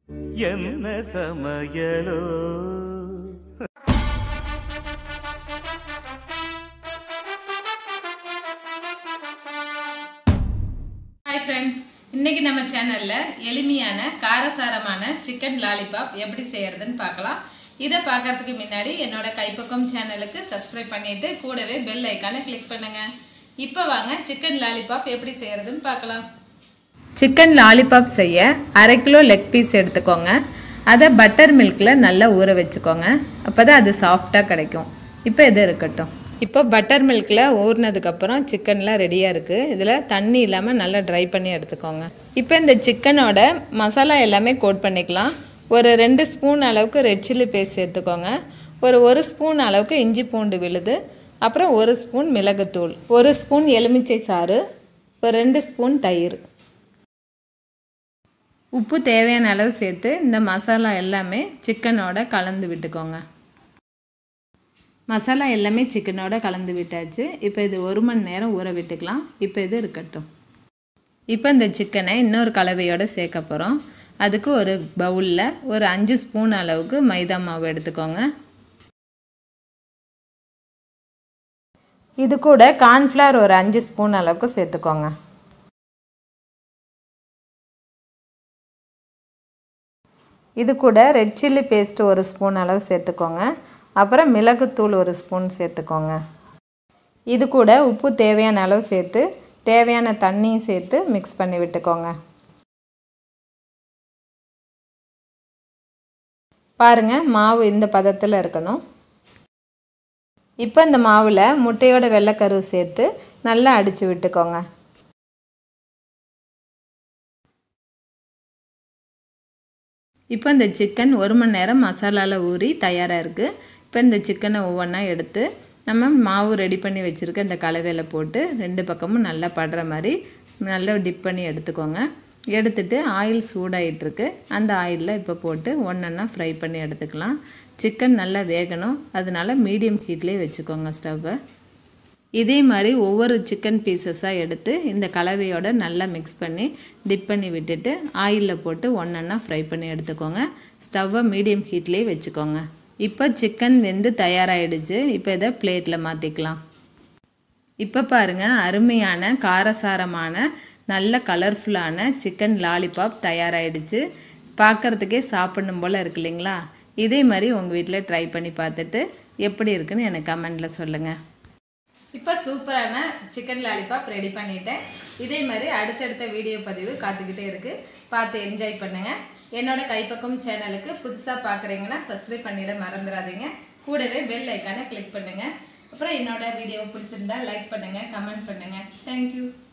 என்ன சமயலோ hi friends இன்னைக்கு நம்ம சேனல்ல எளிமையான காரசாரமான சிக்கன் லாலிபாப் எப்படி செய்யறதுன்னு பார்க்கலாம் இதை பார்க்கறதுக்கு முன்னாடி என்னோட கைப்பக்கம் சேனலுக்கு சப்ஸ்கிரைப் பண்ணிட்டு கூடவே பெல் ஐக்கானை கிளிக் பண்ணுங்க இப்போ வாங்க சிக்கன் லாலிபாப் எப்படி செய்யறதுன்னு பார்க்கலாம் சிக்கன் லாலிபாப் செய்ய அரை கிலோ லெக் பீஸ் எடுத்துக்கோங்க அதை பட்டர் மில்கில் நல்லா ஊற வச்சுக்கோங்க அப்போ தான் அது சாஃப்டாக கிடைக்கும் இப்போ இது இருக்கட்டும் இப்போ பட்டர் மில்கில் ஊறினதுக்கப்புறம் சிக்கன்லாம் ரெடியாக இருக்குது இதில் தண்ணி இல்லாமல் நல்லா ட்ரை பண்ணி எடுத்துக்கோங்க இப்போ இந்த சிக்கனோட மசாலா எல்லாமே கோட் பண்ணிக்கலாம் ஒரு ரெண்டு ஸ்பூன் அளவுக்கு ரெட் சில்லி பேஸ்ட் சேர்த்துக்கோங்க ஒரு ஒரு ஸ்பூன் அளவுக்கு இஞ்சி பூண்டு விழுது அப்புறம் ஒரு ஸ்பூன் மிளகுத்தூள் ஒரு ஸ்பூன் எலுமிச்சை சாறு ஒரு ரெண்டு ஸ்பூன் தயிர் உப்பு தேவையான அளவு சேர்த்து இந்த மசாலா எல்லாமே சிக்கனோட கலந்து விட்டுக்கோங்க மசாலா எல்லாமே சிக்கனோட கலந்து விட்டாச்சு இப்போ இது ஒரு மணி நேரம் ஊற விட்டுக்கலாம் இப்போ இது இருக்கட்டும் இப்போ இந்த சிக்கனை இன்னொரு கலவையோடு சேர்க்க போகிறோம் அதுக்கு ஒரு பவுலில் ஒரு அஞ்சு ஸ்பூன் அளவுக்கு மைதா மாவு எடுத்துக்கோங்க இது கூட கார்ன்ஃப்ளவர் ஒரு அஞ்சு ஸ்பூன் அளவுக்கு சேர்த்துக்கோங்க இது கூட ரெட் சில்லி பேஸ்ட் ஒரு ஸ்பூன் அளவு சேர்த்துக்கோங்க அப்புறம் மிளகுத்தூள் ஒரு ஸ்பூன் சேர்த்துக்கோங்க இது கூட உப்பு தேவையான அளவு சேர்த்து தேவையான தண்ணியும் சேர்த்து மிக்ஸ் பண்ணி விட்டுக்கோங்க பாருங்கள் மாவு இந்த பதத்தில் இருக்கணும் இப்போ இந்த மாவில் முட்டையோட வெள்ளைக்கருவு சேர்த்து நல்லா அடித்து விட்டுக்கோங்க இப்போ இந்த சிக்கன் ஒரு மணி நேரம் மசாலாவில் ஊறி தயாராக இருக்குது இப்போ இந்த சிக்கனை ஒவ்வொன்றா எடுத்து நம்ம மாவு ரெடி பண்ணி வச்சுருக்க இந்த கலவையில் போட்டு ரெண்டு பக்கமும் நல்லா படுற மாதிரி நல்லா டிப் பண்ணி எடுத்துக்கோங்க எடுத்துட்டு ஆயில் சூடாயிட்டிருக்கு அந்த ஆயிலில் இப்போ போட்டு ஒன்றா ஃப்ரை பண்ணி எடுத்துக்கலாம் சிக்கன் நல்லா வேகணும் அதனால மீடியம் ஹீட்லேயே வச்சுக்கோங்க ஸ்டவ்வை இதே மாதிரி ஒவ்வொரு சிக்கன் பீசஸாக எடுத்து இந்த கலவையோட நல்லா மிக்ஸ் பண்ணி டிப் பண்ணி விட்டுட்டு ஆயிலில் போட்டு ஒன்றா ஃப்ரை பண்ணி எடுத்துக்கோங்க ஸ்டவ்வை மீடியம் ஹீட்லேயே வச்சுக்கோங்க இப்போ சிக்கன் வெந்து தயாராகிடுச்சு இப்போ இதை பிளேட்டில் மாற்றிக்கலாம் இப்போ பாருங்கள் அருமையான காரசாரமான நல்ல கலர்ஃபுல்லான சிக்கன் லாலிபாப் தயாராகிடுச்சு பார்க்குறதுக்கே சாப்பிடணும் போல் இருக்கு இல்லைங்களா இதே மாதிரி உங்கள் வீட்டில் ட்ரை பண்ணி பார்த்துட்டு எப்படி இருக்குன்னு எனக்கு கமெண்டில் சொல்லுங்கள் இப்போ சூப்பரான சிக்கன் லாலிபாப் ரெடி பண்ணிட்டேன் இதே மாதிரி அடுத்தடுத்த வீடியோ பதிவு காத்துக்கிட்டே இருக்குது பார்த்து என்ஜாய் பண்ணுங்கள் என்னோட கைப்பக்கம் சேனலுக்கு புதுசாக பார்க்குறீங்கன்னா சப்ஸ்கிரைப் பண்ணிட மறந்துடாதீங்க கூடவே பெல் ஐக்கானை கிளிக் பண்ணுங்கள் அப்புறம் என்னோட வீடியோ பிடிச்சிருந்தா லைக் பண்ணுங்கள் கமெண்ட் பண்ணுங்கள் தேங்க்யூ